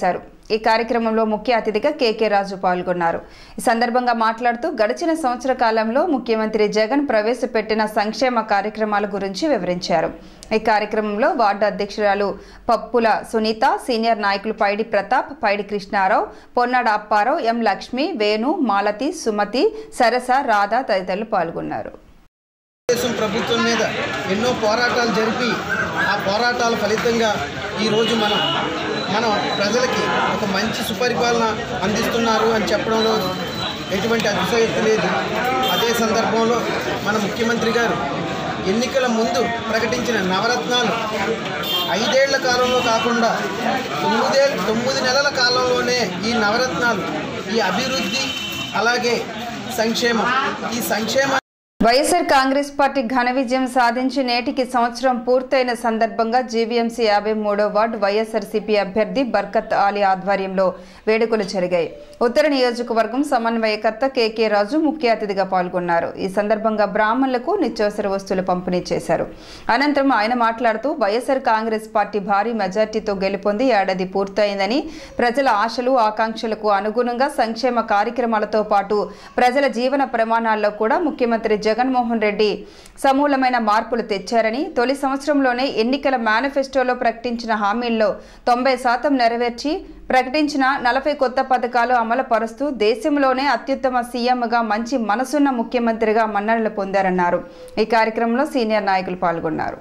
ఈ కార్యక్రమంలో ముఖ్య అతిథిగా కేకే రాజు పాల్గొన్నారు ఈ సందర్భంగా మాట్లాడుతూ గడిచిన సంవత్సర కాలంలో ముఖ్యమంత్రి జగన్ ప్రవేశపెట్టిన సంక్షేమ కార్యక్రమాల గురించి వివరించారు ఈ కార్యక్రమంలో వార్డు అధ్యక్షురాలు పప్పుల సునీత సీనియర్ నాయకులు పైడి ప్రతాప్ పైడి కృష్ణారావు పొన్నాడ అప్పారావు ఎం లక్ష్మి వేణు మాలతి సుమతి సరస రాధ తదితరులు పాల్గొన్నారు తెలుగుదేశం ప్రభుత్వం మీద ఎన్నో పోరాటాలు జరిపి ఆ పోరాటాల ఫలితంగా ఈరోజు మనం మనం ప్రజలకి ఒక మంచి సుపరిపాలన అందిస్తున్నారు అని చెప్పడంలో ఎటువంటి అతిశయోక్తి లేదు అదే సందర్భంలో మన ముఖ్యమంత్రి గారు ఎన్నికల ముందు ప్రకటించిన నవరత్నాలు ఐదేళ్ల కాలంలో కాకుండా తొమ్మిదే తొమ్మిది నెలల కాలంలోనే ఈ నవరత్నాలు ఈ అభివృద్ధి అలాగే సంక్షేమం ఈ సంక్షేమ వైఎస్ఆర్ కాంగ్రెస్ పార్టీ ఘన విజయం సాధించి నేటికి సంవత్సరం పూర్తయిన సందర్భంగా జీవీఎంసీ యాభై మూడో వార్డు వైఎస్ఆర్సీపీ అభ్యర్థి బర్కత్ ఆలీ ఆధ్వర్యంలో వేడుకలు జరిగాయి ఉత్తర నియోజకవర్గం సమన్వయకర్త కేకే రాజు ముఖ్య అతిథిగా పాల్గొన్నారు ఈ సందర్భంగా బ్రాహ్మణులకు నిత్యావసర వస్తువులు పంపిణీ చేశారు అనంతరం ఆయన మాట్లాడుతూ వైఎస్ఆర్ కాంగ్రెస్ పార్టీ భారీ మెజార్టీతో గెలుపొంది ఏడాది పూర్తయిందని ప్రజల ఆశలు ఆకాంక్షలకు అనుగుణంగా సంక్షేమ కార్యక్రమాలతో పాటు ప్రజల జీవన ప్రమాణాల్లో కూడా ముఖ్యమంత్రి జగన్మోహన్ రెడ్డి సమూలమైన మార్పులు తెచ్చారని తొలి సంవత్సరంలోనే ఎన్నికల మేనిఫెస్టోలో ప్రకటించిన హామీల్లో తొంభై శాతం నెరవేర్చి ప్రకటించిన నలభై కొత్త పథకాలు అమలు పరుస్తూ దేశంలోనే అత్యుత్తమ సీఎంగా మంచి మనసున్న ముఖ్యమంత్రిగా మన్ననలు పొందారన్నారు ఈ కార్యక్రమంలో సీనియర్ నాయకులు పాల్గొన్నారు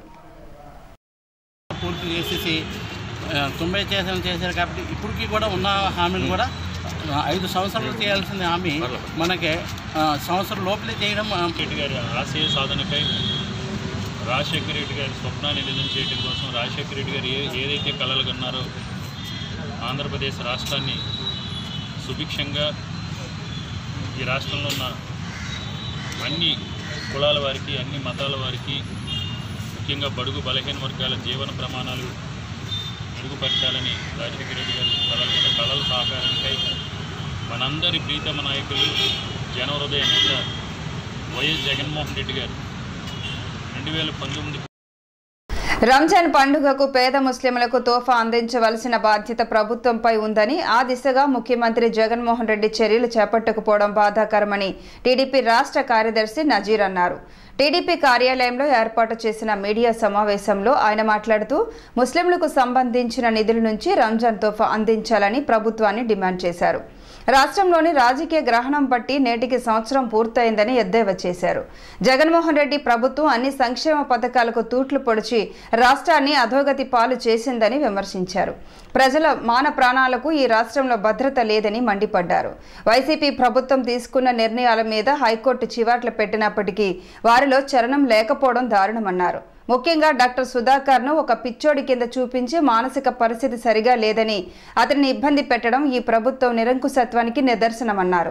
పూర్తి చేసేసి ఆ, తొంభై చేసాం చేశారు కాబట్టి ఇప్పటికీ కూడా ఉన్న హామీలు కూడా ఆ, ఐదు సంవత్సరాలు చేయాల్సిన హామీ మనకి ఆ, సంవత్సరం లోపలే చేయడం ఆ, రెడ్డి గారి ఆశయ సాధనకై రాజశేఖర రెడ్డి గారి స్వప్నాన్ని నిజం చేయడం కోసం రాజశేఖర రెడ్డి గారు ఏ ఏదైతే కలలు కన్నారో ఆంధ్రప్రదేశ్ రాష్ట్రాన్ని సుభిక్షంగా ఈ రాష్ట్రంలో ఉన్న అన్ని కులాల వారికి అన్ని మతాల వారికి ముఖ్యంగా బడుగు బలహీన వర్గాల జీవన ప్రమాణాలు మెరుగుపరచాలని రాజశేఖర రెడ్డి గారు కళలు కూడా కళల సహకారానికై మనందరి ప్రీతమ నాయకులు జనహృదయ నేత వైఎస్ జగన్మోహన్ రెడ్డి గారు రెండు వేల పంతొమ్మిది రంజాన్ పండుగకు పేద ముస్లింలకు తోఫా అందించవలసిన బాధ్యత ప్రభుత్వంపై ఉందని ఆ దిశగా ముఖ్యమంత్రి జగన్మోహన్ రెడ్డి చర్యలు చేపట్టకపోవడం బాధాకరమని టీడీపీ రాష్ట్ర కార్యదర్శి నజీర్ అన్నారు టీడీపీ కార్యాలయంలో ఏర్పాటు చేసిన మీడియా సమావేశంలో ఆయన మాట్లాడుతూ ముస్లింలకు సంబంధించిన నిధుల నుంచి రంజాన్ తోఫా అందించాలని ప్రభుత్వాన్ని డిమాండ్ చేశారు రాష్ట్రంలోని రాజకీయ గ్రహణం బట్టి నేటికి సంవత్సరం పూర్తయిందని ఎద్దేవా చేశారు జగన్మోహన్ రెడ్డి ప్రభుత్వం అన్ని సంక్షేమ పథకాలకు తూట్లు పొడిచి రాష్ట్రాన్ని అధోగతి పాలు చేసిందని విమర్శించారు ప్రజల మాన ప్రాణాలకు ఈ రాష్ట్రంలో భద్రత లేదని మండిపడ్డారు వైసీపీ ప్రభుత్వం తీసుకున్న నిర్ణయాల మీద హైకోర్టు చివాట్లు పెట్టినప్పటికీ వారిలో చలనం లేకపోవడం దారుణమన్నారు ముఖ్యంగా డాక్టర్ సుధాకర్ను ఒక పిచ్చోడి కింద చూపించి మానసిక పరిస్థితి సరిగా లేదని అతన్ని ఇబ్బంది పెట్టడం ఈ ప్రభుత్వం నిరంకుశత్వానికి నిదర్శనమన్నారు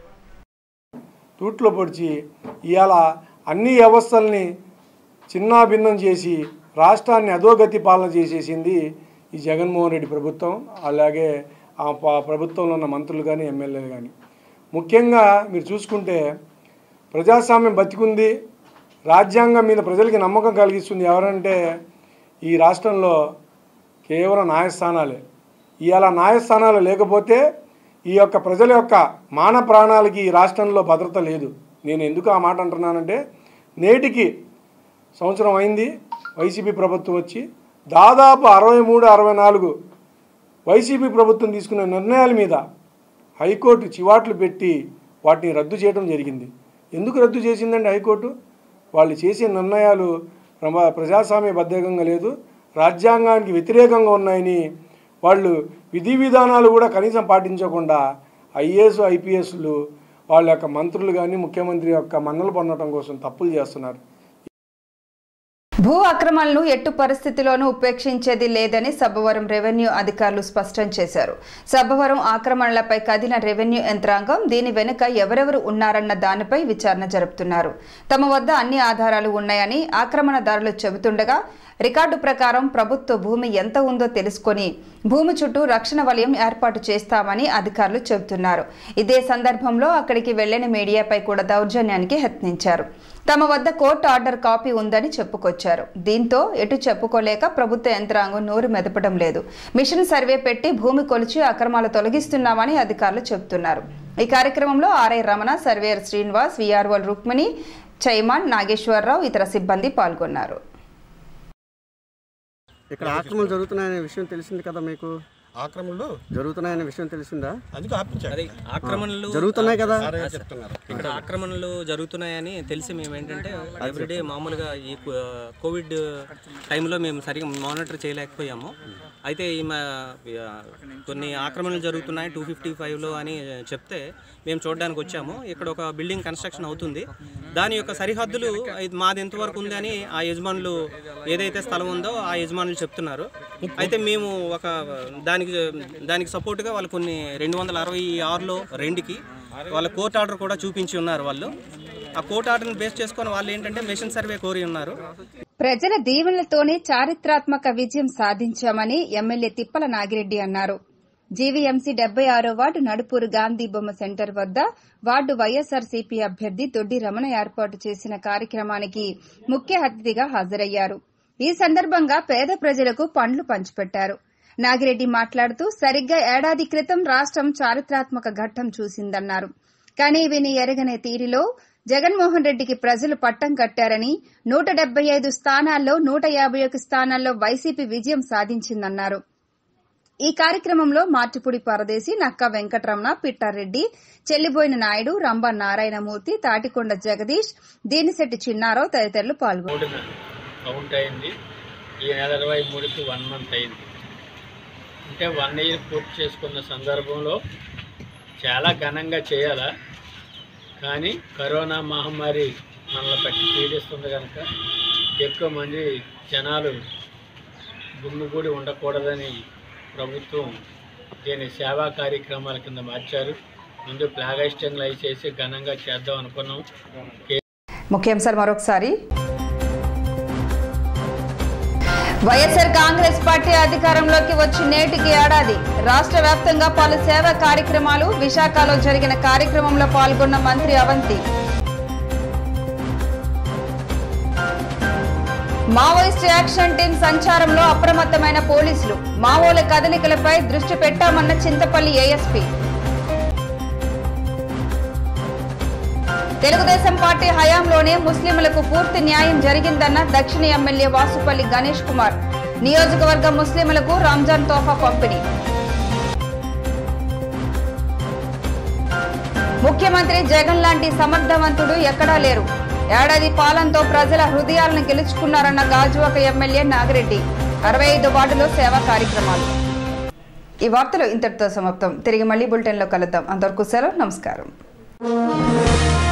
తూట్లో పొడిచి ఇవాళ అన్ని వ్యవస్థల్ని చిన్నాభిన్నం చేసి రాష్ట్రాన్ని అధోగతి పాలన చేసేసింది ఈ జగన్మోహన్ రెడ్డి ప్రభుత్వం అలాగే ఆ ప- ప్రభుత్వంలో ఉన్న మంత్రులు కానీ ఎమ్మెల్యేలు కానీ ముఖ్యంగా మీరు చూసుకుంటే ప్రజాస్వామ్యం బతికుంది రాజ్యాంగం మీద ప్రజలకి నమ్మకం కలిగిస్తుంది ఎవరంటే ఈ రాష్ట్రంలో కేవలం న్యాయస్థానాలే ఇవాళ న్యాయస్థానాలు లేకపోతే ఈ యొక్క ప్రజల యొక్క మాన ప్రాణాలకి ఈ రాష్ట్రంలో భద్రత లేదు నేను ఎందుకు ఆ మాట అంటున్నానంటే నేటికి సంవత్సరం అయింది వైసీపీ ప్రభుత్వం వచ్చి దాదాపు అరవై మూడు అరవై నాలుగు వైసీపీ ప్రభుత్వం తీసుకున్న నిర్ణయాల మీద హైకోర్టు చివాట్లు పెట్టి వాటిని రద్దు చేయడం జరిగింది ఎందుకు రద్దు చేసిందండి హైకోర్టు వాళ్ళు చేసే నిర్ణయాలు ప్రమా ప్రజాస్వామ్యబద్ధంగా లేదు రాజ్యాంగానికి వ్యతిరేకంగా ఉన్నాయని వాళ్ళు విధి విధానాలు కూడా కనీసం పాటించకుండా ఐఏఎస్ ఐపీఎస్లు వాళ్ళ యొక్క మంత్రులు కానీ ముఖ్యమంత్రి యొక్క మన్నలు పొందడం కోసం తప్పులు చేస్తున్నారు భూ అక్రమాలను ఎట్టు పరిస్థితిలోనూ ఉపేక్షించేది లేదని సబ్బవరం రెవెన్యూ అధికారులు స్పష్టం చేశారు సబ్బవరం ఆక్రమణలపై కదిలిన రెవెన్యూ యంత్రాంగం దీని వెనుక ఎవరెవరు ఉన్నారన్న దానిపై విచారణ జరుపుతున్నారు తమ వద్ద అన్ని ఆధారాలు ఉన్నాయని ఆక్రమణదారులు చెబుతుండగా రికార్డు ప్రకారం ప్రభుత్వ భూమి ఎంత ఉందో తెలుసుకొని భూమి చుట్టూ రక్షణ వలయం ఏర్పాటు చేస్తామని అధికారులు చెబుతున్నారు ఇదే సందర్భంలో అక్కడికి వెళ్లిన మీడియాపై కూడా దౌర్జన్యానికి యత్నించారు తమ వద్ద కోర్టు ఆర్డర్ కాపీ ఉందని చెప్పుకొచ్చారు దీంతో ఎటు చెప్పుకోలేక ప్రభుత్వ యంత్రాంగం నోరు మెదపడం లేదు మిషన్ సర్వే పెట్టి భూమి కొలిచి అక్రమాలు తొలగిస్తున్నామని అధికారులు చెబుతున్నారు ఈ కార్యక్రమంలో RI Ramana surveyor Srinivas VRO Rukmini chairman Nageswara Rao ఇతర సిబ్బంది పాల్గొన్నారు ఇక్కడ ఆక్రమణలు జరుగుతున్నాయనే విషయం తెలిసింది కదా మీకు ఆక్రమణలు జరుగుతున్నాయనే విషయం తెలిసిందా అందుకే ఆపించారు అది ఆక్రమణలు జరుగుతున్నాయి కదా సారే చెప్తున్నారు ఇక్కడ ఆక్రమణలు జరుగుతున్నాయని తెలిసి మేము ఏంటంటే ఎవ్రీడే మామూలుగా ఈ కో- కోవిడ్ టైంలో మేము సరిగా మానిటర్ చేయలేకపోయాము అయితే ఈ మా ఆ, కొన్ని ఆక్రమణలు జరుగుతున్నాయి టూ ఫిఫ్టీ ఫైవ్లో అని చెప్తే మేము చూడడానికి వచ్చాము ఇక్కడ ఒక బిల్డింగ్ కన్స్ట్రక్షన్ అవుతుంది దాని యొక్క సరిహద్దులు ఇది మాది ఎంతవరకు ఉంది అని ఆ యజమానులు ఏదైతే స్థలం ఉందో ఆ యజమానులు చెప్తున్నారు అయితే మేము ఒక దానికి దానికి సపోర్ట్గా వాళ్ళు కొన్ని రెండు వందల అరవై ఆరులో రెండుకి వాళ్ళ కోర్ట్ ఆర్డర్ కూడా చూపించి ఉన్నారు వాళ్ళు ఆ కోర్ట్ ఆర్డర్ని బేస్ చేసుకొని వాళ్ళు ఏంటంటే మెషిన్ సర్వే కోరి ఉన్నారు ప్రజల దీవెనలతోనే చారిత్రాత్మక విజయం సాధించామని ఎమ్మెల్యే తిప్పల నాగిరెడ్డి అన్నారు జీవీఎంసీ డెబ్బై ఆరో వార్డు నడుపూరు గాంధీ బొమ్మ సెంటర్ వద్ద వార్డు వైఎస్ఆర్సీపీ అభ్యర్థి దొడ్డి రమణ ఏర్పాటు చేసిన కార్యక్రమానికి ముఖ్య అతిథిగా హాజరయ్యారు ఈ సందర్భంగా పేద ప్రజలకు పండ్లు పంచిపెట్టారు నాగిరెడ్డి మాట్లాడుతూ సరిగ్గా ఏడాది క్రితం రాష్ట్రం చారిత్రాత్మక ఘట్టం చూసిందన్నారు కానీ విని ఎరగనే తీరిలో జగన్మోహన్ రెడ్డికి ప్రజలు పట్టం కట్టారని నూట డెబ్బై ఐదు స్థానాల్లో నూట యాభై ఒక స్థానాల్లో వైసీపీ విజయం సాధించిందన్నారు ఈ కార్యక్రమంలో మార్టిపూడి పరదేశి నక్క వెంకటరమణ పిట్టారెడ్డి చెల్లిబోయిన నాయుడు రంభ నారాయణమూర్తి తాటికొండ జగదీష్ దీనిశెట్టి చిన్నారావు తదితరులు పాల్గొన్నారు కౌంట్ అయింది ఈ నెల ఇరవై మూడుకి వన్ మంత్ అయింది అంటే వన్ ఇయర్ పూర్తి చేసుకున్న సందర్భంలో చాలా ఘనంగా చేయాలా కానీ కరోనా మహమ్మారి మనల్ని పట్టి పీడిస్తుంది కనుక ఎక్కువ మంది జనాలు గుమ్మిగూడి ఉండకూడదని ప్రభుత్వం దీన్ని సేవా కార్యక్రమాల కింద మార్చారు ముందు ఫ్లాగ్ అయి చేసి ఘనంగా చేద్దాం అనుకున్నాం ముఖ్యాంశాలు మరొకసారి వైఎస్ఆర్ కాంగ్రెస్ పార్టీ అధికారంలోకి వచ్చి నేటికి ఏడాది రాష్ట్ర వ్యాప్తంగా పలు సేవా కార్యక్రమాలు విశాఖలో జరిగిన కార్యక్రమంలో పాల్గొన్న మంత్రి అవంతి మావోయిస్ట్ యాక్షన్ టీం సంచారంలో అప్రమత్తమైన పోలీసులు మావోల కదలికలపై దృష్టి పెట్టామన్న చింతపల్లి ఏఎస్పీ తెలుగుదేశం పార్టీ హయాంలోనే ముస్లింలకు పూర్తి న్యాయం జరిగిందన్న దక్షిణ ఎమ్మెల్యే వాసుపల్లి గణేష్ కుమార్ నియోజకవర్గ ముస్లింలకు రంజాన్ తోఫా పంపిణీ ముఖ్యమంత్రి జగన్ లాంటి సమర్థవంతుడు ఎక్కడా లేరు ఏడాది పాలనతో ప్రజల హృదయాలను గెలుచుకున్నారన్న గాజువాక ఎమ్మెల్యే నాగిరెడ్డి అరవై ఐదు వార్డులో సేవా కార్యక్రమాలు ఈ వార్తలు ఇంతటితో సమాప్తం తిరిగి మళ్ళీ బులెటిన్లో కలుద్దాం అంతవరకు సెలవు నమస్కారం